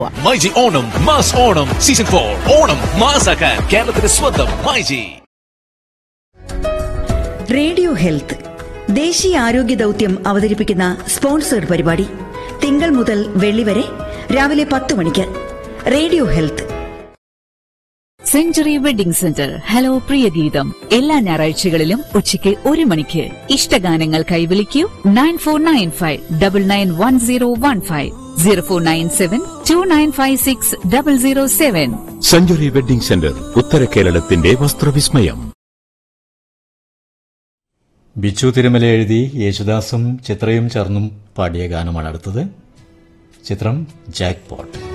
myG Onam mass Onam season for Onam മാസാക്കാൻ കേരളത്തിന്റെ സ്വന്തം മൈജി റേഡിയോ ഹെൽത്ത് ദേശീയ ആരോഗ്യ ദൗത്യം അവതരിപ്പിക്കുന്ന സ്പോൺസേഡ് പരിപാടി തിങ്കൾ മുതൽ വെള്ളി വരെ രാവിലെ പത്ത് മണിക്ക് radio health century wedding centre hello പ്രിയഗീതം എല്ലാ ഞായറാഴ്ചകളിലും ഉച്ചയ്ക്ക് ഒരു മണിക്ക് ഇഷ്ടഗാനങ്ങൾ കൈവിളിക്കൂ nine four nine five double nine one zero one five zero four nine seven two nine five six double zero seven century wedding centre ഉത്തര കേരളത്തിന്റെ വസ്ത്രവിസ്മയം ബിച്ചു തിരുമല എഴുതി യേശുദാസും ചിത്രയും ചേർന്നും പാടിയ ഗാനമാണ് അടുത്തത് ചിത്രം ജാക്ക് പോട്ട്